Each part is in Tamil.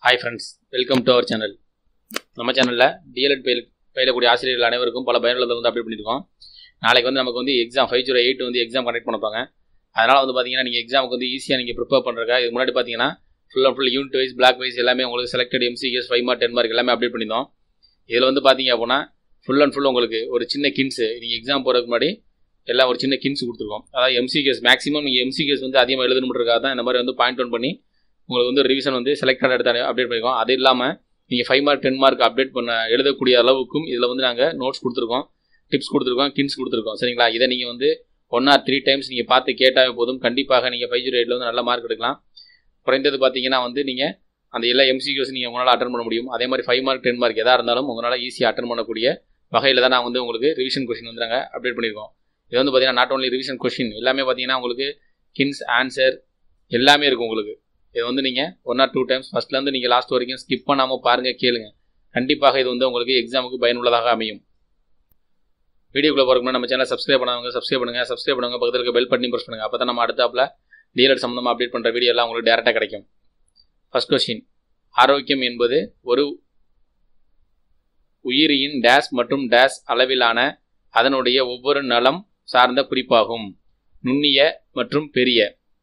hi friends welcome to our channel நம்ம சேனலில் டிஎல்எட் பயில் பயிலக்கூடிய ஆசிரியர்கள் அனைவருக்கும் பல பயனுள்ளதை வந்து அப்டேட் பண்ணியிருக்கோம் நாளைக்கு வந்து நமக்கு வந்து எக்ஸாம் ஃபைவ் ஜீரோ எயிட் வந்து எக்ஸாம் கண்டக்ட் பண்ண போகிறாங்க அதனால் வந்து பார்த்தீங்கன்னா நீங்கள் எக்ஸாமுக்கு வந்து ஈஸியாக நீங்கள் ப்ரிப்பேர் பண்ணுறக்கா இது முன்னாடி பார்த்தீங்கன்னா full and full unit wise block wise எல்லாமே உங்களுக்கு selected MCQs five mark ten mark எல்லாமே அப்டேட் பண்ணியிருந்தோம் இதில் வந்து பார்த்தீங்க அப்படின்னா ஃபுல் அண்ட் ஃபுல் உங்களுக்கு ஒரு சின்ன கின்ஸு நீங்கள் எக்ஸாம் போகிறதுக்கு முன்னாடி எல்லாம் ஒரு சின்ன கின்ஸ் கொடுத்துருக்கோம் அதாவது எம்சிகேஸ் மேக்ஸிமம் நீங்கள் எம்சிகேஸ் வந்து அதிகமாக எழுதணுன்றதுக்காக தான் இந்த மாதிரி வந்து பாயிண்ட் ஒன் பண்ணி உங்களுக்கு வந்து ரிவிஷன் வந்து செலக்டட் எடுத்து அப்டேட் பண்ணியிருக்கோம் அது இல்லாமல் நீங்கள் five mark ten mark update பண்ண எழுதக்கூடிய அளவுக்கும் இதில் வந்து நாங்கள் நோட்ஸ் கொடுத்துருக்கோம் டிப்ஸ் கொடுத்துருக்கோம் கின்ஸ் கொடுத்துருக்கோம் சரிங்களா இதை நீங்கள் வந்து ஒன் ஆர் த்ரீ டைம்ஸ் நீங்கள் பார்த்து கேட்டாவே போதும் கண்டிப்பாக நீங்கள் ஃபைவ் ஜீரோ எயிட்டில் வந்து நல்ல மார்க் எடுக்கலாம் குறைந்தது பார்த்தீங்கன்னா வந்து நீங்கள் அந்த எல்லா எம்சிக்யூஸ் நீங்கள் உங்களால் அட்டன் பண்ண முடியும் அதே மாதிரி ஃபைவ் மார்க் டென் மார்க் எதாக இருந்தாலும் உங்களால் ஈஸியாக அட்டன் பண்ணக்கூடிய வகையில் தான் நான் வந்து உங்களுக்கு ரிவிஷன் கொஷின் வந்து நாங்கள் அப்டேட் பண்ணியிருக்கோம் இது வந்து பார்த்தீங்கன்னா நாட் ஓன்லி ரிவிஷன் கொஷின் எல்லாமே பார்த்தீங்கன்னா உங்களுக்கு கின்ஸ் ஆன்சர் எல்லாமே இருக்கும் உங்களுக்கு இது வந்து நீங்கள் ஒன் ஆர் டூ டைம்ஸ் ஃபஸ்ட்லேருந்து நீங்கள் லாஸ்ட் வரைக்கும் ஸ்கிப் பண்ணாமல் பாருங்கள் கேளுங்க கண்டிப்பாக இது வந்து உங்களுக்கு எக்ஸாமுக்கு பயனுள்ளதாக அமையும் வீடியோக்குள்ளே போகிறதுக்கு நம்ம சேனல் சப்ஸ்கிரைப் பண்ணாங்க சப்ஸ்கிரைப் பண்ணுங்கள் சப்ஸ்கிரைப் பண்ணுங்கள் பக்கத்தில் இருக்க பெல் பட்டனி ப்ரெஸ் பண்ணுங்கள் அப்போ தான் நம்ம அடுத்தாப்பில் டீலர் சம்மந்தமாக அப்டேட் பண்ணுற வீடியோ எல்லாம் உங்களுக்கு டேரெக்டாக கிடைக்கும் ஃபர்ஸ்ட் கொஸ்டின் ஆரோக்கியம் என்பது ஒரு உயிரியின் டேஸ் மற்றும் டேஸ் அளவிலான அதனுடைய ஒவ்வொரு நலம் சார்ந்த குறிப்பாகும் நுண்ணிய மற்றும் பெரிய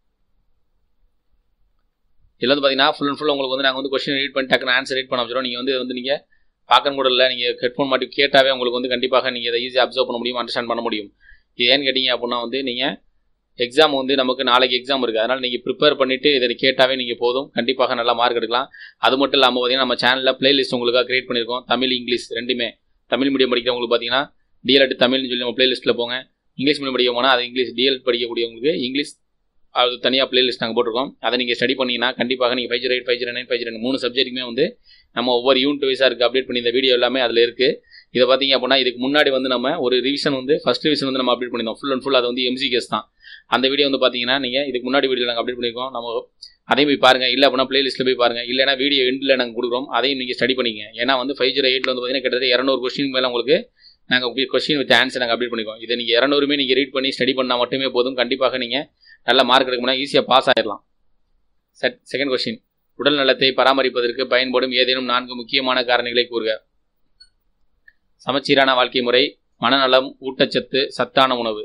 இதில் வந்து பார்த்தீங்கன்னா ஃபுல் அண்ட் ஃபுல் உங்களுக்கு வந்து நாங்கள் வந்து கொஸ்டின் ரீட் பண்ணி டக்குன்னு ஆன்சர் ரீட் பண்ண வச்சிடும் நீங்கள் வந்து வந்து நீங்கள் பார்க்க கூட இல்லை நீங்கள் ஹெட்ஃபோன் மாட்டி கேட்டாவே உங்களுக்கு வந்து கண்டிப்பாக நீங்கள் இதை ஈஸியாக அப்சர்வ் பண்ண முடியும் அண்டர்ஸ்டாண்ட் பண்ண முடியும் இது ஏன்னு கேட்டிங்க அப்படின்னா வந்து நீங்கள் எக்ஸாம் வந்து நமக்கு நாளைக்கு எக்ஸாம் இருக்குது அதனால் நீங்கள் ப்ரிப்பேர் பண்ணிவிட்டு இதை கேட்டாவே நீங்கள் போதும் கண்டிப்பாக நல்லா மார்க் எடுக்கலாம் அது மட்டும் இல்லாமல் பார்த்தீங்கன்னா நம்ம சேனலில் பிளேலிஸ்ட் உங்களுக்காக கிரியேட் பண்ணியிருக்கோம் தமிழ் இங்கிலீஷ் ரெண்டுமே தமிழ் மீடியம் படிக்கிறவங்களுக்கு பார்த்தீங்கன்னா டிஎல்எட் தமிழ்னு சொல்லி நம்ம பிளேலிஸ்ட்டில் போங்க இங்கிலீஷ் மீடியம் படிக்க போனால் அது இங்கிலீஷ் டிஎல்எட் படிக்கக்கூடியவங்களுக்கு இங்கிலீஷ் அது தனியாக பிளேலிஸ்ட் நாங்கள் போட்டிருக்கோம் அதை நீங்கள் ஸ்டடி பண்ணிங்கன்னா கண்டிப்பாக நீங்கள் five zero eight five zero nine five zero மூணு சப்ஜெக்ட்டுமே வந்து நம்ம ஒவ்வொரு யூனிட் வைஸாக இருக்குது அப்டேட் பண்ணி இந்த வீடியோ எல்லாமே அதில் இருக்குது இதை பார்த்தீங்க அப்படின்னா இதுக்கு முன்னாடி வந்து நம்ம ஒரு ரிவிஷன் வந்து ஃபஸ்ட் ரிவிஷன் வந்து நம்ம அப்டேட் பண்ணியிருந்தோம் ஃபுல் அண்ட் ஃபுல் அது வந்து எம்சிகேஸ் தான் அந்த வீடியோ வந்து பார்த்தீங்கன்னா நீங்கள் இதுக்கு முன்னாடி வீடியோ நாங்கள் அப்டேட் பண்ணியிருக்கோம் நம்ம அதையும் போய் பாருங்கள் இல்லை அப்படின்னா பிளேலிஸ்ட்டில் போய் பாருங்கள் இல்லைனா வீடியோ எண்டில் நாங்கள் கொடுக்குறோம் அதையும் நீங்கள் ஸ்டடி பண்ணிங்க ஏன்னா வந்து ஃபைவ் ஜீரோ எயிட்டில் வந்து பார்த்தீங்கன்னா கிட்டத்தட்ட இரநூறு கொஸ்டின் மேலே உங்களுக்கு நாங்கள் கொஸ்டின் வித் ஆன்சர் நாங்கள் அப்டேட் பண்ணிக்கோம் இதை நீங்கள் இரநூறுமே நீங்கள் ரீட் பண்ணி ஸ்டடி பண்ணால் மட்டுமே போதும் கண்டிப்பாக நீங்கள் நல்ல மார்க் எடுக்கணும்னா ஈஸியாக பாஸ் ஆகிடலாம் செட் செகண்ட் கொஸ்டின் உடல் நலத்தை பராமரிப்பதற்கு பயன்படும் ஏதேனும் நான்கு முக்கியமான காரணிகளை கூறுக சமச்சீரான வாழ்க்கை முறை மனநலம் ஊட்டச்சத்து சத்தான உணவு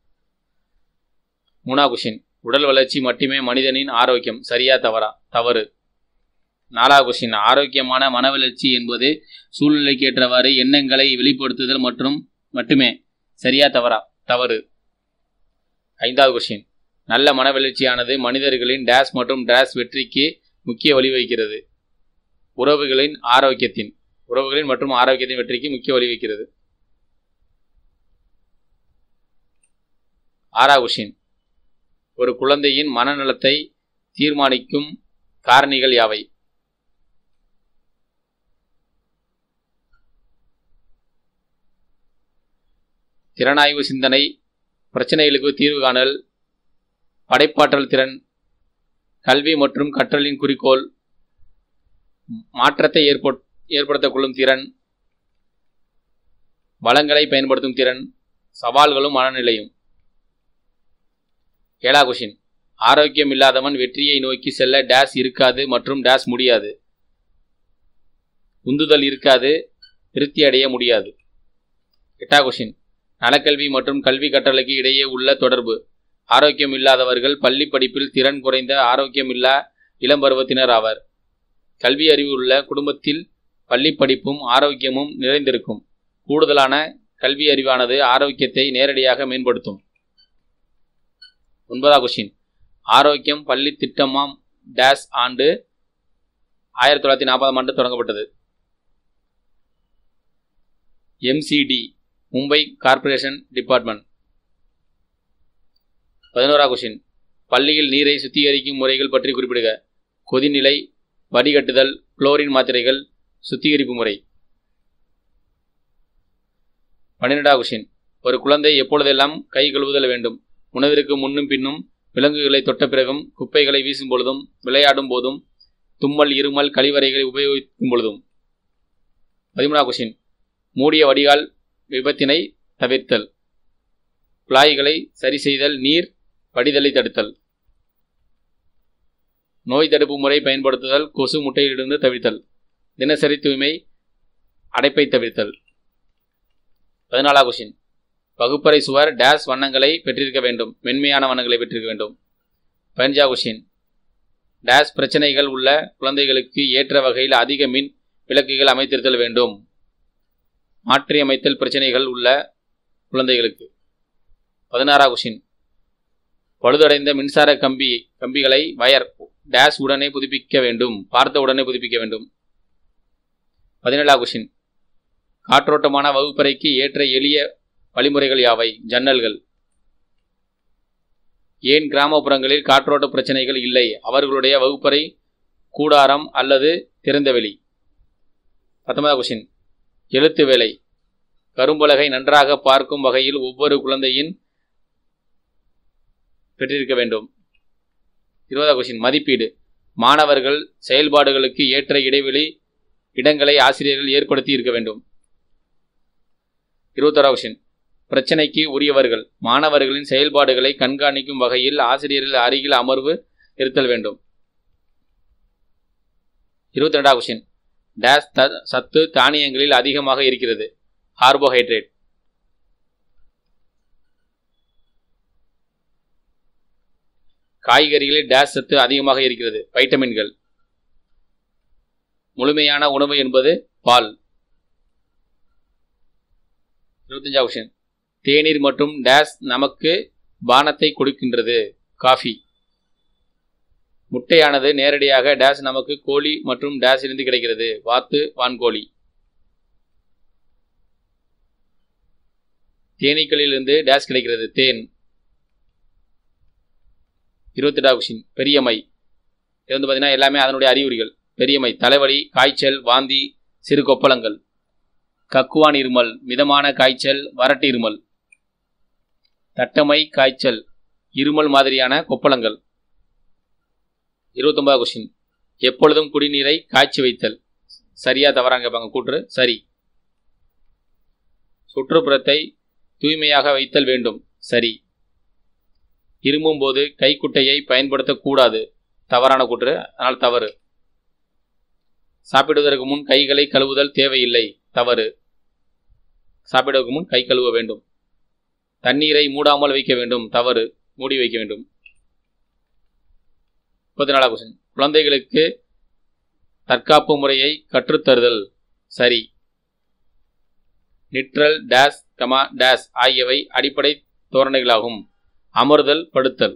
மூணா கொஷின் உடல் வளர்ச்சி மட்டுமே மனிதனின் ஆரோக்கியம் சரியா தவறா தவறு நாலா கொஷின் ஆரோக்கியமான மன வளர்ச்சி என்பது சூழ்நிலைக்கேற்றவாறு எண்ணங்களை வெளிப்படுத்துதல் மற்றும் மட்டுமே சரியா தவறா தவறு ஐந்தாவது கொஷின் நல்ல மன வளர்ச்சியானது மனிதர்களின் டேஸ் மற்றும் டேஸ் வெற்றிக்கு முக்கிய வழிவகிக்கிறது உறவுகளின் ஆரோக்கியத்தின் உறவுகளின் மற்றும் ஆரோக்கியத்தின் வெற்றிக்கு முக்கிய வழிவகிக்கிறது ஆறா கொஷின் ஒரு குழந்தையின் மனநலத்தை தீர்மானிக்கும் காரணிகள் யாவை திறனாய்வு சிந்தனை பிரச்சனைகளுக்கு தீர்வு காணல் படைப்பாற்றல் திறன் கல்வி மற்றும் கற்றலின் குறிக்கோள் மாற்றத்தை ஏற்பட் ஏற்படுத்தக் கொள்ளும் திறன் வளங்களை பயன்படுத்தும் திறன் சவால்களும் மனநிலையும் ஏழா கொஷின் ஆரோக்கியம் இல்லாதவன் வெற்றியை நோக்கி செல்ல டேஸ் இருக்காது மற்றும் டேஸ் முடியாது உந்துதல் இருக்காது திருப்தி அடைய முடியாது எட்டா கொஷின் நலக்கல்வி மற்றும் கல்வி கற்றலுக்கு இடையே உள்ள தொடர்பு ஆரோக்கியம் இல்லாதவர்கள் பள்ளி படிப்பில் திறன் குறைந்த ஆரோக்கியம் இல்லா இளம் பருவத்தினர் ஆவர் கல்வி அறிவு உள்ள குடும்பத்தில் பள்ளி படிப்பும் ஆரோக்கியமும் நிறைந்திருக்கும் கூடுதலான கல்வி அறிவானது ஆரோக்கியத்தை நேரடியாக மேம்படுத்தும் ஒன்பதாம் கொஸ்டின் ஆரோக்கியம் பள்ளி திட்டமாம் டேஸ் ஆண்டு ஆயிரத்தி தொள்ளாயிரத்தி நாற்பதாம் ஆண்டு தொடங்கப்பட்டது எம்சிடி மும்பை கார்ப்பரேஷன் டிபார்ட்மெண்ட் பதினோரா கொஸ்டின் பள்ளியில் நீரை சுத்திகரிக்கும் முறைகள் பற்றி குறிப்பிடுக கொதிநிலை வடிகட்டுதல் குளோரின் மாத்திரைகள் சுத்திகரிப்பு முறை பன்னிரெண்டா கொஸ்டின் ஒரு குழந்தை எப்பொழுதெல்லாம் கை கழுவுதல் வேண்டும் உணவிற்கு முன்னும் பின்னும் விலங்குகளை தொட்ட பிறகும் குப்பைகளை வீசும் பொழுதும் விளையாடும் போதும் தும்மல் இருமல் கழிவறைகளை உபயோகிக்கும் பொழுதும் பதிமூணா கொஸ்டின் மூடிய வடிகால் விபத்தினை தவிர்த்தல் குழாய்களை சரி செய்தல் நீர் வடிதலை தடுத்தல் நோய் தடுப்பு முறை பயன்படுத்துதல் கொசு முட்டையிலிருந்து தவிர்த்தல் தினசரி தூய்மை அடைப்பை தவிர்த்தல் பதினாலாம் கொஷின் வகுப்பறை சுவர் டேஸ் வண்ணங்களை பெற்றிருக்க வேண்டும் மென்மையான வண்ணங்களை பெற்றிருக்க வேண்டும் பதினஞ்சா கொஷின் டேஸ் பிரச்சனைகள் உள்ள குழந்தைகளுக்கு ஏற்ற வகையில் அதிக மின் விளக்குகள் அமைத்திருத்தல் வேண்டும் மாற்றியமைத்தல் பிரச்சனைகள் உள்ள குழந்தைகளுக்கு பதினாறாம் கொஷின் பழுதடைந்த மின்சார கம்பி கம்பிகளை வயர் டேஸ் உடனே புதுப்பிக்க வேண்டும் பார்த்த உடனே புதுப்பிக்க வேண்டும் பதினேழாம் கொஷின் காற்றோட்டமான வகுப்பறைக்கு ஏற்ற எளிய வழிமுறைகள் யாவை ஜன்னல்கள் ஏன் கிராமப்புறங்களில் காற்றோட்ட பிரச்சனைகள் இல்லை அவர்களுடைய வகுப்பறை கூடாரம் அல்லது திறந்தவெளி பத்தொன்பதாம் கொஷின் எழுத்து வேலை கரும்பலகை நன்றாக பார்க்கும் வகையில் ஒவ்வொரு குழந்தையின் பெற்றிருக்க வேண்டும் இருபதாம் கொஷின் மதிப்பீடு மாணவர்கள் செயல்பாடுகளுக்கு ஏற்ற இடைவெளி இடங்களை ஆசிரியர்கள் ஏற்படுத்தி இருக்க வேண்டும் இருபத்தோராம் கொஷின் பிரச்சனைக்கு உரியவர்கள் மாணவர்களின் செயல்பாடுகளை கண்காணிக்கும் வகையில் ஆசிரியர்கள் அருகில் அமர்வு இருத்தல் வேண்டும் இருபத்தி ரெண்டாம் கொஷின் டேஸ் த சத்து தானியங்களில் அதிகமாக இருக்கிறது கார்போஹைட்ரேட் காய்கறிகளில் டேஸ் சத்து அதிகமாக இருக்கிறது வைட்டமின்கள் முழுமையான உணவு என்பது பால் இருபத்தஞ்சாம் கொஷின் தேநீர் மற்றும் டேஸ் நமக்கு பானத்தை கொடுக்கின்றது காஃபி முட்டையானது நேரடியாக டேஸ் நமக்கு கோழி மற்றும் டேஸ் இருந்து கிடைக்கிறது வாத்து வான்கோழி தேனீக்களிலிருந்து டேஸ் கிடைக்கிறது தேன் இருபத்தெட்டாம் கொஷின் பெரியமை இது வந்து பார்த்தீங்கன்னா எல்லாமே அதனுடைய அறிகுறிகள் பெரியமை தலைவலி காய்ச்சல் வாந்தி சிறு கொப்பளங்கள் கக்குவான் இருமல் மிதமான காய்ச்சல் வறட்டு இருமல் தட்டமை காய்ச்சல் இருமல் மாதிரியான கொப்பளங்கள் இருபத்தொன்பதாம் கொஸ்டின் எப்பொழுதும் குடிநீரை காய்ச்சி வைத்தல் சரியா தவறாங்க கேட்பாங்க கூற்று சரி சுற்றுப்புறத்தை தூய்மையாக வைத்தல் வேண்டும் சரி இருமும் போது கைக்குட்டையை பயன்படுத்தக்கூடாது தவறான கூற்று அதனால் தவறு சாப்பிடுவதற்கு முன் கைகளை கழுவுதல் தேவையில்லை தவறு சாப்பிடுவதற்கு முன் கை கழுவ வேண்டும் தண்ணீரை மூடாமல் வைக்க வேண்டும் தவறு மூடி வைக்க வேண்டும் முப்பத்தி நாலாம் கொஸ்டின் குழந்தைகளுக்கு தற்காப்பு முறையை கற்றுத்தருதல் சரி நிற்றல் டேஸ் கமா டேஸ் ஆகியவை அடிப்படை தோரணைகளாகும் அமர்தல் படுத்தல்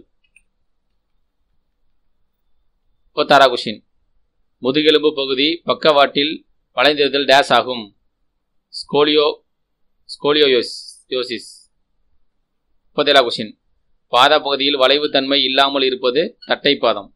முப்பத்தாறாம் கொஸ்டின் முதுகெலும்பு பகுதி பக்கவாட்டில் வளைந்திருத்தல் டேஸ் ஆகும் ஸ்கோலியோ ஸ்கோலியோயோஸ் யோசிஸ் முப்பத்தேழாம் கொஸ்டின் பாத பகுதியில் வளைவு தன்மை இல்லாமல் இருப்பது தட்டை பாதம்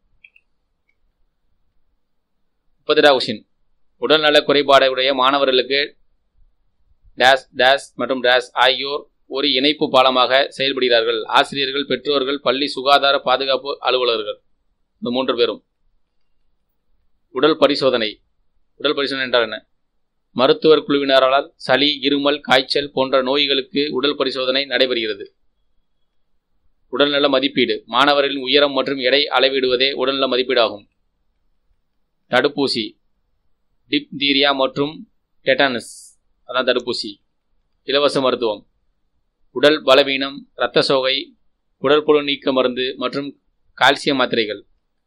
முப்பத்தெட்டாம் கொஸ்டின் உடல்நல குறைபாடுடைய மாணவர்களுக்கு டேஸ் டேஸ் மற்றும் டேஸ் ஆகியோர் ஒரு இணைப்பு பாலமாக செயல்படுகிறார்கள் ஆசிரியர்கள் பெற்றோர்கள் பள்ளி சுகாதார பாதுகாப்பு அலுவலர்கள் இந்த மூன்று பேரும் உடல் பரிசோதனை உடல் பரிசோதனை என்றால் என்ன மருத்துவர் குழுவினரால் சளி இருமல் காய்ச்சல் போன்ற நோய்களுக்கு உடல் பரிசோதனை நடைபெறுகிறது உடல்நல மதிப்பீடு மாணவர்களின் உயரம் மற்றும் எடை அளவிடுவதே உடல்நல மதிப்பீடாகும் தடுப்பூசி டிப்தீரியா மற்றும் டெட்டானஸ் அதான் தடுப்பூசி இலவச மருத்துவம் உடல் பலவீனம் இரத்த சோகை உடற்புழு நீக்க மருந்து மற்றும் கால்சியம் மாத்திரைகள்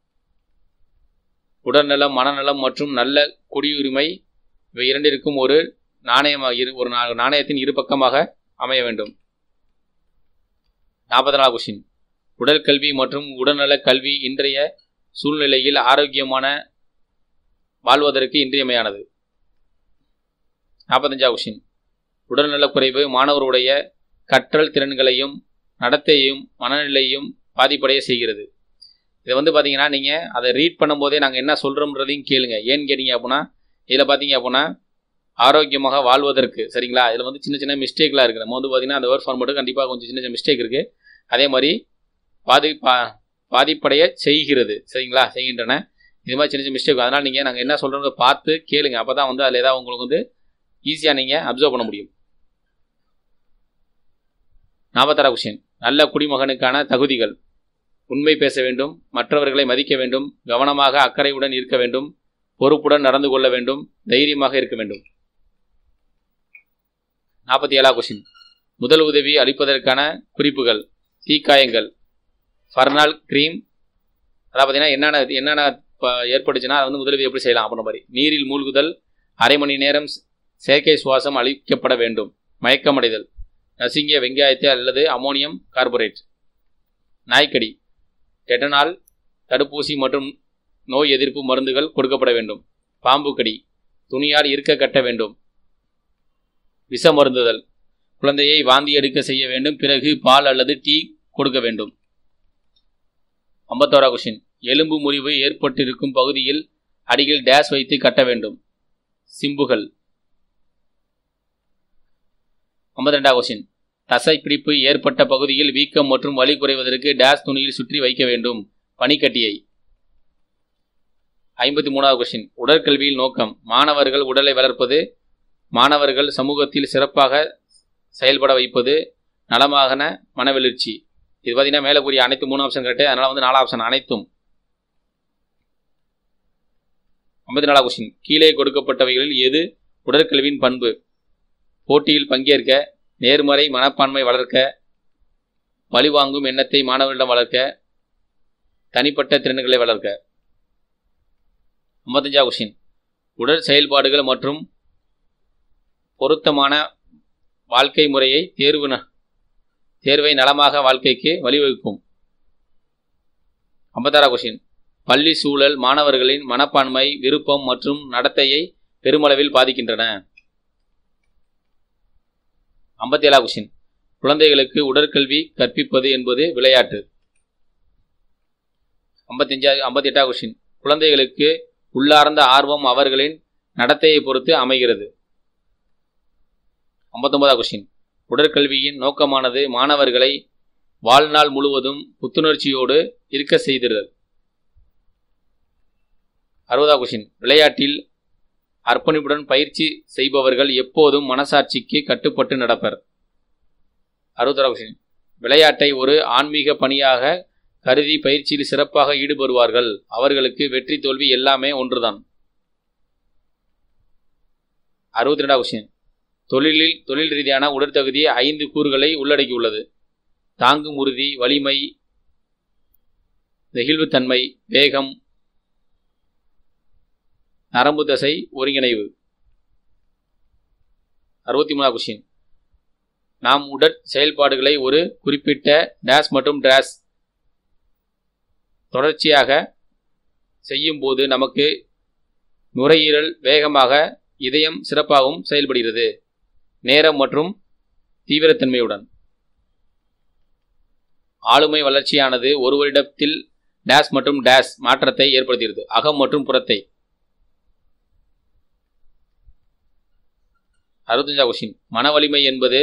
உடல்நலம் மனநலம் மற்றும் நல்ல குடியுரிமை இவை இரண்டிற்கும் ஒரு நாணயமாக இரு ஒரு நா- நாணயத்தின் இரு பக்கமாக அமைய வேண்டும் நாற்பத்தி நாலு கொஸ்டின் உடல் கல்வி மற்றும் உடல்நல கல்வி இன்றைய சூழ்நிலையில் ஆரோக்கியமான வாழ்வதற்கு இன்றியமையானது நாற்பத்தஞ்சாவது கொஸ்டின் உடல்நலக் குறைவு மாணவருடைய கற்றல் திறன்களையும் நடத்தையையும் மனநிலையையும் பாதிப்படைய செய்கிறது இதை வந்து பார்த்தீங்கன்னா நீங்கள் அதை ரீட் பண்ணும்போதே நாங்கள் என்ன சொல்கிறோம்ன்றதையும் கேளுங்க ஏன்னு கேட்டிங்க அப்படின்னா இதில் பார்த்தீங்க அப்படின்னா ஆரோக்கியமாக வாழ்வதற்கு சரிங்களா இதில் வந்து சின்ன சின்ன மிஸ்டேக்லாம் இருக்குது நம்ம வந்து பார்த்தீங்கன்னா அந்த வேர்ட் ஃபார்மேட்டு கண்டிப்பாக கொஞ்சம் சின்ன சின்ன மிஸ்டேக் இருக்குது அதே மாதிரி பாதி பா பாதிப்படைய செய்கிறது சரிங்களா செய்கின்றன இது மாதிரி சின்ன சின்ன மிஸ்டேக் அதனால் நீங்கள் நாங்கள் என்ன சொல்கிறோம் பார்த்து கேளுங்க அப்போ தான் வந்து அதில் ஏதாவது உங்களுக்கு வந்து ஈஸியாக நீங்கள் அப்சர்வ் பண்ண முடியும் நாற்பத்தாறு கொஸ்டின் நல்ல குடிமகனுக்கான தகுதிகள் உண்மை பேச வேண்டும் மற்றவர்களை மதிக்க வேண்டும் கவனமாக அக்கறையுடன் இருக்க வேண்டும் பொறுப்புடன் நடந்து கொள்ள வேண்டும் தைரியமாக இருக்க வேண்டும் நாற்பத்தி ஏழா கொஷின் முதல் உதவி அளிப்பதற்கான குறிப்புகள் தீக்காயங்கள் ஃபர்னால் கிரீம் அதாவது பார்த்தீங்கன்னா என்னென்ன என்னென்ன ப- ஏற்பட்டுச்சுன்னா அது வந்து முதலுதவி எப்படி செய்யலாம் அப்படின்ற மாதிரி நீரில் மூழ்குதல் அரை மணி நேரம் செயற்கை சுவாசம் அளிக்கப்பட வேண்டும் மயக்கமடைதல் நசுங்கிய வெங்காயத்தை அல்லது அமோனியம் கார்பரேட் நாய்க்கடி டெட்டனால் தடுப்பூசி மற்றும் நோய் எதிர்ப்பு மருந்துகள் கொடுக்கப்பட வேண்டும் பாம்பு கடி துணியால் இருக்க கட்ட வேண்டும் விஷ மருந்துதல் குழந்தையை வாந்தி எடுக்க செய்ய வேண்டும் பிறகு பால் அல்லது டீ கொடுக்க வேண்டும் ஐம்பத்தோரா கொஷின் எலும்பு முறிவு ஏற்பட்டிருக்கும் பகுதியில் அடியில் டேஷ் வைத்து கட்ட வேண்டும் சிம்புகள் ஐம்பத்தி ரெண்டாம் கொஸ்டின் தசைப்பிடிப்பு ஏற்பட்ட பகுதியில் வீக்கம் மற்றும் வலி குறைவதற்கு டேஷ் துணியில் சுற்றி வைக்க வேண்டும் பனிக்கட்டியை ஐம்பத்தி மூணாவது கொஸ்டின் உடற்கல்வியில் நோக்கம் மாணவர்கள் உடலை வளர்ப்பது மாணவர்கள் சமூகத்தில் சிறப்பாக செயல்பட வைப்பது நலமான மனவெழுச்சி இது பார்த்தீங்கன்னா மேலே கூறிய அனைத்து மூணு ஆப்ஷன் கரெக்டு அதனால் வந்து நாலு ஆப்ஷன் அனைத்தும் ஐம்பத்தி நாலாம் கொஸ்டின் கீழே கொடுக்கப்பட்டவைகளில் எது உடற்கல்வியின் பண்பு போட்டியில் பங்கேற்க நேர்மறை மனப்பான்மை வளர்க்க பழிவாங்கும் எண்ணத்தை மாணவர்களிடம் வளர்க்க தனிப்பட்ட திறன்களை வளர்க்க ஐம்பத்தஞ்சாவது கொஸ்டின் உடல் செயல்பாடுகள் மற்றும் பொருத்தமான வாழ்க்கை முறையை தேர்வு ந- தேர்வை நலமாக வாழ்க்கைக்கு வழிவகுக்கும் ஐம்பத்தாறாவது கொஸ்டின் பள்ளி சூழல் மாணவர்களின் மனப்பான்மை விருப்பம் மற்றும் நடத்தையை பெருமளவில் பாதிக்கின்றன ஐம்பத்தி ஏழாவது கொஸ்டின் குழந்தைகளுக்கு உடற்கல்வி கற்பிப்பது என்பது விளையாட்டு ஐம்பத்தஞ்சா ஐம்பத்தி எட்டாவது கொஸ்டின் குழந்தைகளுக்கு உள்ளார்ந்த ஆர்வம் அவர்களின் நடத்தையை பொறுத்து அமைகிறது ஐம்பத்தொன்பதாவது கொஸ்டின் உடற்கல்வியின் நோக்கமானது மாணவர்களை வாழ்நாள் முழுவதும் புத்துணர்ச்சியோடு இருக்க செய்திருதல் அறுபதாவது கொஸ்டின் விளையாட்டில் அர்ப்பணிப்புடன் பயிற்சி செய்பவர்கள் எப்போதும் மனசாட்சிக்கு கட்டுப்பட்டு நடப்பர் அறுபத்தாறாவது கொஸ்டின் விளையாட்டை ஒரு ஆன்மீக பணியாக கருதி பயிற்சியில் சிறப்பாக ஈடுபடுவார்கள் அவர்களுக்கு வெற்றி தோல்வி எல்லாமே ஒன்றுதான் அறுபத்தி ரெண்டாவது கொஸ்டின் தொழிலில் தொழில் ரீதியான உடற்தகுதி ஐந்து கூறுகளை உள்ளடக்கியுள்ளது தாங்கும் உறுதி வலிமை நெகிழ்வுத்தன்மை வேகம் நரம்பு தசை ஒருங்கிணைவு அறுபத்தி மூணாவது கொஸ்டின் நாம் உடற் செயல்பாடுகளை ஒரு குறிப்பிட்ட டேஸ் மற்றும் டேஸ் தொடர்ச்சியாக செய்யும்போது நமக்கு நுரையீரல் வேகமாக இதயம் சிறப்பாகவும் செயல்படுகிறது நேரம் மற்றும் தீவிரத்தன்மையுடன் ஆளுமை வளர்ச்சியானது ஒரு வருடத்தில் டேஸ் மற்றும் டேஸ் மாற்றத்தை ஏற்படுத்துகிறது அகம் மற்றும் புறத்தை அறுபத்தஞ்சா கொஸ்டின் மன வலிமை என்பது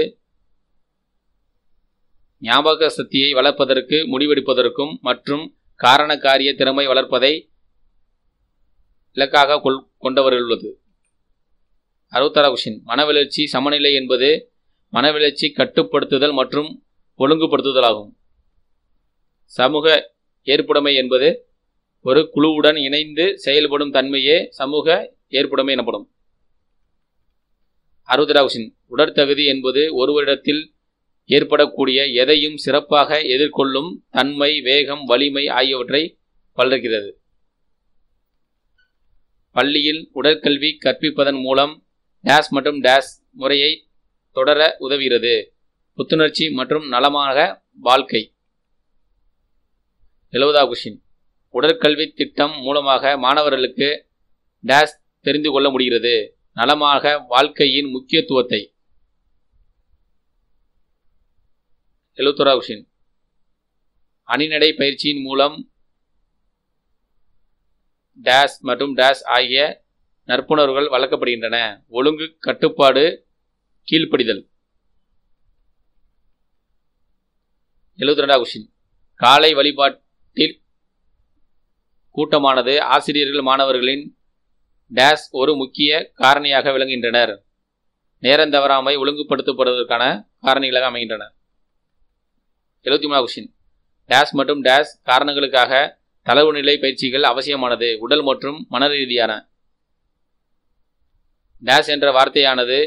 ஞாபக சக்தியை வளர்ப்பதற்கு முடிவெடுப்பதற்கும் மற்றும் காரண காரிய திறமை வளர்ப்பதை இலக்காக கொள் கொண்டவர்கள் உள்ளது அறுபத்தாறு கொஸ்டின் மனவளர்ச்சி சமநிலை என்பது மனவளர்ச்சி கட்டுப்படுத்துதல் மற்றும் ஒழுங்குபடுத்துதல் ஆகும் சமூக ஏற்புடைமை என்பது ஒரு குழுவுடன் இணைந்து செயல்படும் தன்மையே சமூக ஏற்புடைமை எனப்படும் அறுபத்தாறு கொஸ்டின் உடற்தகுதி என்பது ஒருவரிடத்தில் ஏற்படக்கூடிய எதையும் சிறப்பாக எதிர்கொள்ளும் தன்மை வேகம் வலிமை ஆகியவற்றை வளர்க்கிறது பள்ளியில் உடற்கல்வி கற்பிப்பதன் மூலம் டேஸ் மற்றும் டேஸ் முறையை தொடர உதவுகிறது புத்துணர்ச்சி மற்றும் நலமாக வாழ்க்கை எழுபதாவது கொஷின் உடற்கல்வி திட்டம் மூலமாக மாணவர்களுக்கு டேஸ் தெரிந்து கொள்ள முடிகிறது நலமாக வாழ்க்கையின் முக்கியத்துவத்தை எழுபத்தோராவது கொஷின் அணிநடை பயிற்சியின் மூலம் டேஸ் மற்றும் டேஸ் ஆகிய நற்புணர்வுகள் வளர்க்கப்படுகின்றன ஒழுங்கு கட்டுப்பாடு கீழ்ப்படிதல் எழுபத்தி ரெண்டாவது கொஷின் காலை வழிபாட்டில் கூட்டமானது ஆசிரியர்கள் மாணவர்களின் டேஸ் ஒரு முக்கிய காரணியாக விளங்குகின்றனர் நேரம் தவறாமை ஒழுங்குபடுத்தப்படுவதற்கான காரணிகளாக அமைகின்றன எழுபத்தி மூணாவது கொஷின் டேஸ் மற்றும் டேஸ் காரணங்களுக்காக தளர்வு நிலை பயிற்சிகள் அவசியமானது உடல் மற்றும் மன ரீதியான டேஸ் என்ற வார்த்தையானது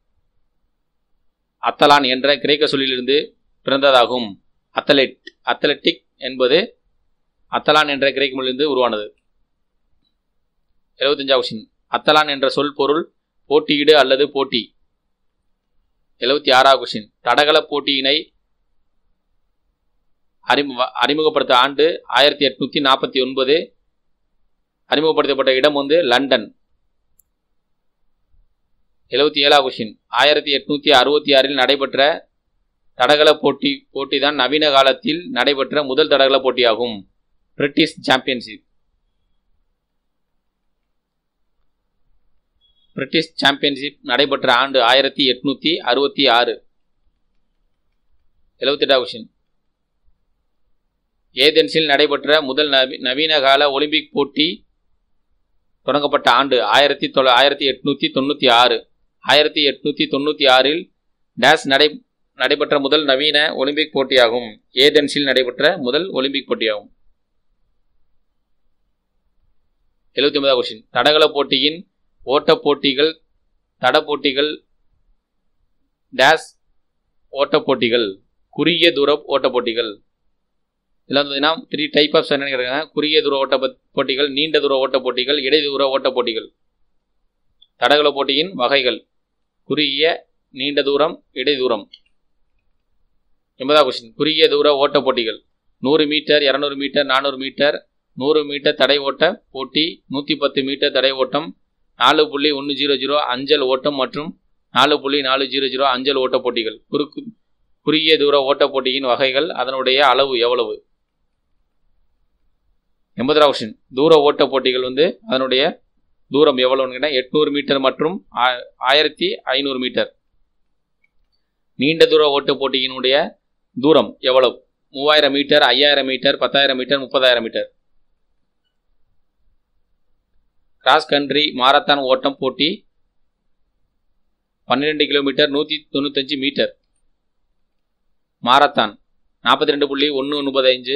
அத்தலான் என்ற கிரேக்க சொல்லிலிருந்து பிறந்ததாகும் அத்தலெட் அத்லெட்டிக் என்பது அத்தலான் என்ற கிரேக்க மொழியிலிருந்து உருவானது எழுபத்தஞ்சாவது கொஸ்டின் அத்தலான் என்ற சொல் பொருள் போட்டியிடு அல்லது போட்டி எழுபத்தி ஆறாவது கொஸ்டின் தடகள போட்டியினை அறிமுக அறிமுகப்படுத்த ஆண்டு ஆயிரத்தி எட்நூத்தி நாற்பத்தி ஒன்பது அறிமுகப்படுத்தப்பட்ட இடம் வந்து லண்டன் எழுபத்தி ஏழாவது கொஸ்டின் ஆயிரத்தி எட்நூத்தி அறுபத்தி ஆறில் நடைபெற்ற தடகள போட்டி போட்டி தான் நவீன காலத்தில் நடைபெற்ற முதல் தடகள போட்டியாகும் பிரிட்டிஷ் சாம்பியன்ஷிப் பிரிட்டிஷ் சாம்பியன்ஷிப் நடைபெற்ற ஆண்டு ஆயிரத்தி எட்நூத்தி அறுபத்தி ஆறு எழுபத்தி எட்டாவது கொஸ்டின் ஏதென்ஸில் நடைபெற்ற முதல் நவீ நவீன கால ஒலிம்பிக் போட்டி தொடங்கப்பட்ட ஆண்டு ஆயிரத்தி தொள்ள ஆயிரத்தி எட்நூத்தி தொண்ணூற்றி ஆறு ஆயிரத்தி எட்நூத்தி தொண்ணூற்றி ஆறில் டேஸ் நடை நடைபெற்ற முதல் நவீன ஒலிம்பிக் போட்டியாகும் ஏதென்ஸில் நடைபெற்ற முதல் ஒலிம்பிக் போட்டியாகும் எழுபத்தி ஒன்பதாவது கொஸ்டின் தடகள போட்டியின் ஓட்டப் போட்டிகள் தட போட்டிகள் டேஸ் ஓட்டப் போட்டிகள் குறுகிய தூர ஓட்டப் போட்டிகள் இதில் வந்து பார்த்தீங்கன்னா த்ரீ டைப் ஆஃப் என்னன்னு கேட்குறாங்க குறுகிய தூர ஓட்ட பத்- போட்டிகள் நீண்ட தூர ஓட்ட போட்டிகள் இடைதூர ஓட்ட போட்டிகள் தடகள போட்டியின் வகைகள் குறுகிய நீண்ட தூரம் இடைதூரம் எண்பதாவது கொஸ்டின் குறுகிய தூர ஓட்ட போட்டிகள் நூறு மீட்டர் இரநூறு மீட்டர் நானூறு மீட்டர் நூறு மீட்டர் தடை ஓட்ட போட்டி நூற்றி பத்து மீட்டர் தடை ஓட்டம் நாலு புள்ளி ஒன்று ஜீரோ ஜீரோ அஞ்சல் ஓட்டம் மற்றும் நாலு புள்ளி நாலு ஜீரோ ஜீரோ அஞ்சல் ஓட்ட போட்டிகள் குறுக்கு குறுகிய தூர ஓட்ட போட்டியின் வகைகள் அதனுடைய அளவு எவ்வளவு எண்பதாம் கொஸ்டின் தூர ஓட்ட போட்டிகள் வந்து அதனுடைய தூரம் எவ்வளவுன்னு கேட்டால் எட்நூறு மீட்டர் மற்றும் ஆ- ஆயிரத்தி ஐநூறு மீட்டர் நீண்ட தூர ஓட்ட போட்டியினுடைய தூரம் எவ்வளவு மூவாயிரம் மீட்டர் ஐயாயிரம் மீட்டர் பத்தாயிரம் மீட்டர் முப்பதாயிரம் மீட்டர் கிராஸ் கண்ட்ரி மாரத்தான் ஓட்டம் போட்டி பன்னிரெண்டு கிலோமீட்டர் நூற்றி தொண்ணூத்தஞ்சு மீட்டர் மாரத்தான் நாற்பத்தி ரெண்டு புள்ளி ஒன்று ஒன்பது அஞ்சு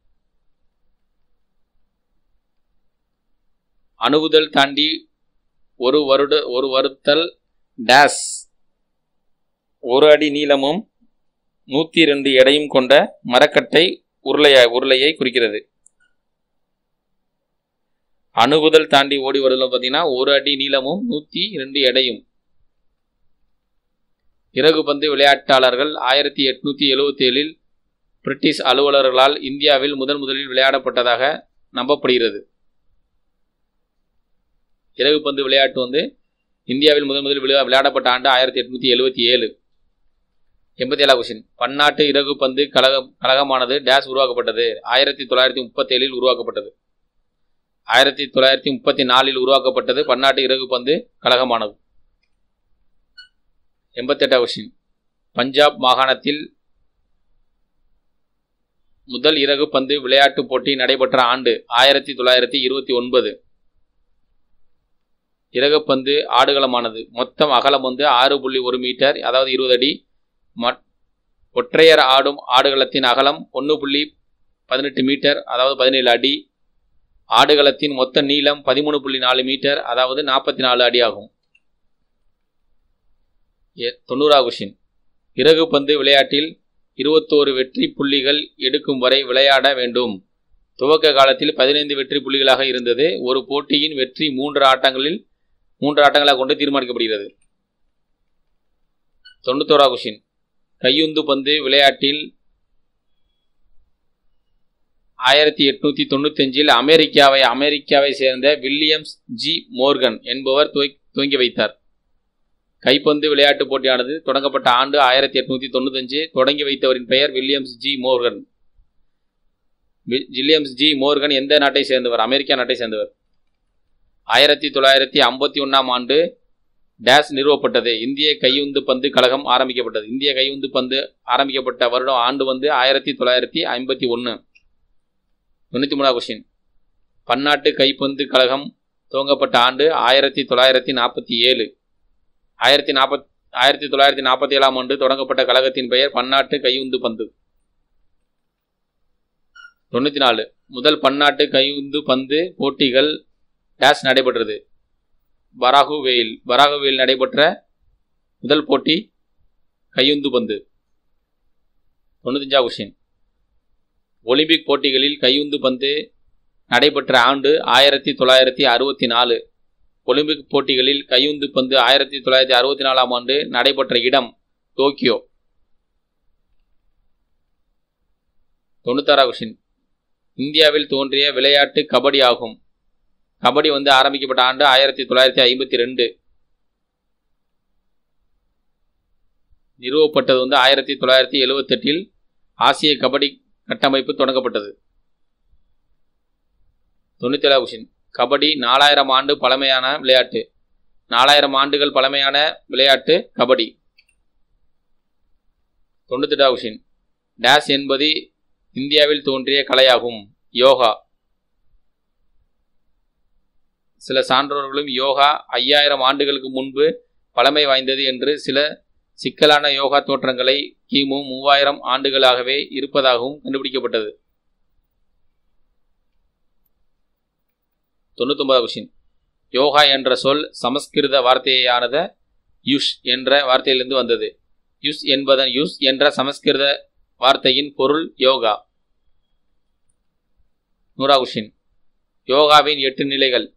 அணுகுதல் தாண்டி ஒரு வருட ஒரு வருத்தல் டேஸ் ஒரு அடி நீளமும் நூற்றி ரெண்டு எடையும் கொண்ட மரக்கட்டை உருளைய உருளையை குறிக்கிறது அணுகுதல் தாண்டி ஓடி வருதல் பார்த்தீங்கன்னா ஒரு அடி நீளமும் நூற்றி ரெண்டு எடையும் இறகு பந்து விளையாட்டாளர்கள் ஆயிரத்தி எட்நூத்தி எழுவத்தி ஏழில் பிரிட்டிஷ் அலுவலர்களால் இந்தியாவில் முதன் முதலில் விளையாடப்பட்டதாக நம்பப்படுகிறது இறகு பந்து விளையாட்டு வந்து இந்தியாவில் முதன் முதலில் விளையா விளையாடப்பட்ட ஆண்டு ஆயிரத்தி எட்நூத்தி எழுவத்தி ஏழு எண்பத்தி ஏழாவது கொஸ்டின் பன்னாட்டு இறகு பந்து கழகம் கழகமானது டேஸ் உருவாக்கப்பட்டது ஆயிரத்தி தொள்ளாயிரத்தி முப்பத்தேழில் உருவாக்கப்பட்டது ஆயிரத்தி தொள்ளாயிரத்தி முப்பத்தி நாலில் உருவாக்கப்பட்டது பன்னாட்டு இறகு பந்து கழகமானது எண்பத்தெட்டாவது கொஸ்டின் பஞ்சாப் மாகாணத்தில் முதல் இறகு பந்து விளையாட்டுப் போட்டி நடைபெற்ற ஆண்டு ஆயிரத்தி தொள்ளாயிரத்தி இருபத்தி ஒன்பது இறகுப்பந்து ஆடுகளமானது மொத்தம் அகலம் வந்து ஆறு புள்ளி ஒரு மீட்டர் அதாவது இருபது அடி மட் ஒற்றையர் ஆடும் ஆடுகளத்தின் அகலம் ஒன்று புள்ளி பதினெட்டு மீட்டர் அதாவது பதினேழு அடி ஆடுகளத்தின் மொத்த நீளம் பதிமூணு புள்ளி நாலு மீட்டர் அதாவது நாற்பத்தி நாலு அடி ஆகும் எ- தொண்ணூறாவது கொஷின் இறகு பந்து விளையாட்டில் இருபத்தோரு வெற்றி புள்ளிகள் எடுக்கும் வரை விளையாட வேண்டும் துவக்க காலத்தில் பதினைந்து வெற்றி புள்ளிகளாக இருந்தது ஒரு போட்டியின் வெற்றி மூன்று ஆட்டங்களில் மூன்று ஆட்டங்களாக கொண்டு தீர்மானிக்கப்படுகிறது தொண்ணூத்தோரா கொஷின் கையுந்து பந்து விளையாட்டில் ஆயிரத்தி எட்நூத்தி தொண்ணூத்தஞ்சில் அமெரிக்காவை அமெரிக்காவை சேர்ந்த வில்லியம்ஸ் ஜி மோர்கன் என்பவர் துவக்- துவங்கி வைத்தார் கைப்பந்து விளையாட்டுப் போட்டியானது தொடங்கப்பட்ட ஆண்டு ஆயிரத்தி எட்நூத்தி தொண்ணூத்தஞ்சு தொடங்கி வைத்தவரின் பெயர் வில்லியம்ஸ் ஜி மோர்கன் வி- வில்லியம்ஸ் ஜி மோர்கன் எந்த நாட்டை சேர்ந்தவர் அமெரிக்கா நாட்டை சேர்ந்தவர் ஆயிரத்தி தொள்ளாயிரத்தி ஐம்பத்தி ஒன்றாம் ஆண்டு டேஸ் நிறுவப்பட்டது இந்திய கையுந்து பந்து கழகம் ஆரம்பிக்கப்பட்டது இந்திய கையுந்து பந்து ஆரம்பிக்கப்பட்ட வருடம் ஆண்டு வந்து ஆயிரத்தி தொள்ளாயிரத்தி ஐம்பத்தி ஒன்று தொண்ணூற்றி மூணாவது கொஸ்டின் பன்னாட்டு கைப்பந்து கழகம் துவங்கப்பட்ட ஆண்டு ஆயிரத்தி தொள்ளாயிரத்தி நாற்பத்தி ஏழு ஆயிரத்தி நாற்பத் ஆயிரத்தி தொள்ளாயிரத்தி நாற்பத்தி ஏழாம் ஆண்டு தொடங்கப்பட்ட கழகத்தின் பெயர் பன்னாட்டு கையுந்து பந்து தொண்ணூற்றி நாலு முதல் பன்னாட்டு கையுந்து பந்து போட்டிகள் டேஸ் நடைபெற்றது பராகுவேயில் பராகுவேயில் நடைபெற்ற முதல் போட்டி கையுந்து பந்து தொண்ணூத்தஞ்சா கொஸ்டின் ஒலிம்பிக் போட்டிகளில் கையுந்து பந்து நடைபெற்ற ஆண்டு ஆயிரத்தி தொள்ளாயிரத்தி அறுபத்தி நாலு ஒலிம்பிக் போட்டிகளில் கையுந்து பந்து ஆயிரத்தி தொள்ளாயிரத்தி அறுபத்தி நாலாம் ஆண்டு நடைபெற்ற இடம் டோக்கியோ தொண்ணூத்தாறா கொஸ்டின் இந்தியாவில் தோன்றிய விளையாட்டு கபடி ஆகும் கபடி வந்து ஆரம்பிக்கப்பட்ட ஆண்டு ஆயிரத்தி தொள்ளாயிரத்தி ஐம்பத்தி ரெண்டு நிறுவப்பட்டது வந்து ஆயிரத்தி தொள்ளாயிரத்தி எழுவத்தெட்டில் ஆசிய கபடி கட்டமைப்பு தொடங்கப்பட்டது தொண்ணூத்தி ஏழாவது கொஸ்டின் கபடி நாலாயிரம் ஆண்டு பழமையான விளையாட்டு நாலாயிரம் ஆண்டுகள் பழமையான விளையாட்டு கபடி தொண்ணூத்தெட்டாவது கொஸ்டின் டேஸ் என்பது இந்தியாவில் தோன்றிய கலையாகும் யோகா சில சான்றோர்களும் யோகா ஐயாயிரம் ஆண்டுகளுக்கு முன்பு பழமை வாய்ந்தது என்று சில சிக்கலான யோகா தோற்றங்களை கிமு மூவாயிரம் ஆண்டுகளாகவே இருப்பதாகவும் கண்டுபிடிக்கப்பட்டது தொண்ணூத்தொன்பதாவது கொஸ்டின் யோகா என்ற சொல் சமஸ்கிருத வார்த்தையானத யுஷ் என்ற வார்த்தையிலிருந்து வந்தது யுஸ் என்பதன் யுஸ் என்ற சமஸ்கிருத வார்த்தையின் பொருள் யோகா நூறா கொஸ்டின் யோகாவின் எட்டு நிலைகள்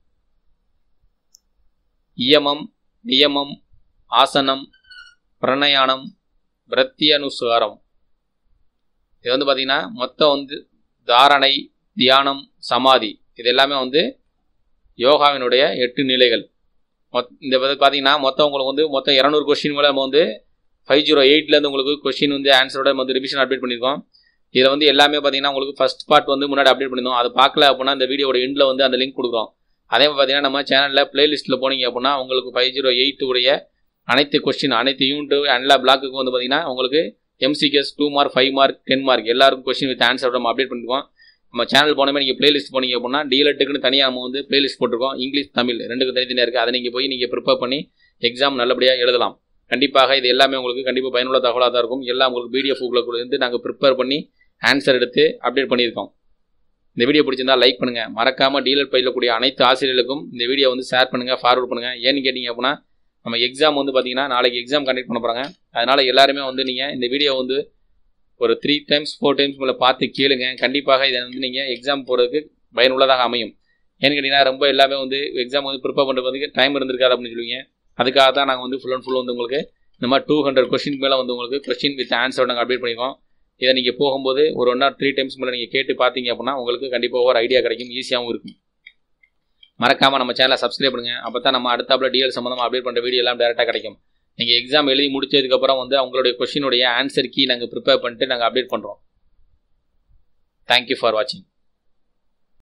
இயமம் நியமம் ஆசனம் பிரணயானம் பிரத்தியனுசாரம் இது வந்து பார்த்தீங்கன்னா மொத்தம் வந்து தாரணை தியானம் சமாதி இது எல்லாமே வந்து யோகாவினுடைய எட்டு நிலைகள் மொத் இந்த வந்து பார்த்தீங்கன்னா மொத்தம் உங்களுக்கு வந்து மொத்தம் இரநூறு கொஸ்டின் மேலே நம்ம வந்து ஃபைவ் ஜீரோ எயிட்லேருந்து உங்களுக்கு கொஸ்டின் வந்து ஆன்சரோட வந்து ரிவிஷன் அப்டேட் பண்ணியிருக்கோம் இதில் வந்து எல்லாமே பார்த்தீங்கன்னா உங்களுக்கு ஃபஸ்ட் பார்ட் வந்து முன்னாடி அப்டேட் பண்ணியிருந்தோம் அது பார்க்கல அப்படின்னா இந்த வீடியோட எண்டில் வந்து அந்த லிங்க் கொடுக்குறோம் அதே மாதிரி பார்த்தீங்கன்னா நம்ம சேனலில் பிளேலிஸ்ட்டில் போனீங்க அப்படின்னா உங்களுக்கு ஃபைவ் ஜீரோ எயிட் உடைய அனைத்து கொஸ்டின் அனைத்து யூனிட் எல்லா பிளாக்குக்கும் வந்து பார்த்தீங்கன்னா உங்களுக்கு MCQs two mark five mark ten mark எல்லாருக்கும் கொஸ்டின் வித் ஆன்சர் நம்ம அப்டேட் பண்ணிருக்கோம் நம்ம சேனல் போனமே நீங்கள் பிளேலிஸ்ட் போனீங்க அப்படின்னா டிஎலெட்டுக்குன்னு தனியாக நம்ம வந்து பிளேலிஸ்ட் போட்டிருக்கோம் இங்கிலீஷ் தமிழ் ரெண்டுக்கும் தனித்தனியாக இருக்குது அதை நீங்கள் போய் நீங்கள் ப்ரிப்பேர் பண்ணி எக்ஸாம் நல்லபடியாக எழுதலாம் கண்டிப்பாக இது எல்லாமே உங்களுக்கு கண்டிப்பாக பயனுள்ள தகவலாக தான் இருக்கும் எல்லாம் உங்களுக்கு பிடிஎஃப் இருந்து நாங்கள் ப்ரிப்பேர் பண்ணி ஆன்சர் எடுத்து அப்டேட் பண்ணியிருக்கோம் இந்த வீடியோ பிடிச்சிருந்தா லைக் பண்ணுங்கள் மறக்காமல் டீலர் பயிலக்கூடிய அனைத்து ஆசிரியர்களுக்கும் இந்த வீடியோ வந்து ஷேர் பண்ணுங்கள் ஃபார்வர்ட் பண்ணுங்கள் ஏன்னு கேட்டிங்க அப்படின்னா நம்ம எக்ஸாம் வந்து பார்த்தீங்கன்னா நாளைக்கு எக்ஸாம் கண்டக்ட் பண்ண போகிறாங்க அதனால் எல்லாருமே வந்து நீங்கள் இந்த வீடியோ வந்து ஒரு த்ரீ டைம்ஸ் ஃபோர் டைம்ஸ் மேலே பார்த்து கேளுங்க கண்டிப்பாக இதை வந்து நீங்கள் எக்ஸாம் போகிறதுக்கு பயனுள்ளதாக அமையும் ஏன்னு கேட்டிங்கன்னா ரொம்ப எல்லாமே வந்து எக்ஸாம் வந்து ப்ரிப்பேர் பண்ணுறதுக்கு டைம் இருந்திருக்காது அப்படின்னு சொல்லுவீங்க அதுக்காக தான் நாங்கள் வந்து ஃபுல் அண்ட் ஃபுல் வந்து உங்களுக்கு இந்த மாதிரி டூ ஹண்ட்ரட் கொஸ்டின் மேலே வந்து உங்களுக்கு கொஸ்டின் வித் ஆன்சர் நாங்கள் அப்டேட் பண்ணியிருக்கோம் இதை நீங்கள் போகும்போது ஒரு ஒன் ஆர் த்ரீ டைம்ஸ் மேலே நீங்கள் கேட்டு பார்த்தீங்க அப்படின்னா உங்களுக்கு கண்டிப்பாக ஒரு ஐடியா கிடைக்கும் ஈஸியாகவும் இருக்கும் மறக்காமல் நம்ம சேனலை சப்ஸ்கிரைப் பண்ணுங்க அப்போ தான் நம்ம அடுத்தாப்புல டிஎல் சம்மந்தமாக அப்டேட் பண்ணுற வீடியோ எல்லாம் டேரெக்டாக கிடைக்கும் நீங்கள் எக்ஸாம் எழுதி முடிச்சதுக்கப்புறம் வந்து அவங்களுடைய கொஷினுடைய ஆன்சர் கீ நாங்கள் ப்ரிப்பேர் பண்ணிட்டு நாங்கள் அப்டேட் பண்ணுறோம் தேங்க்யூ ஃபார் வாட்சிங்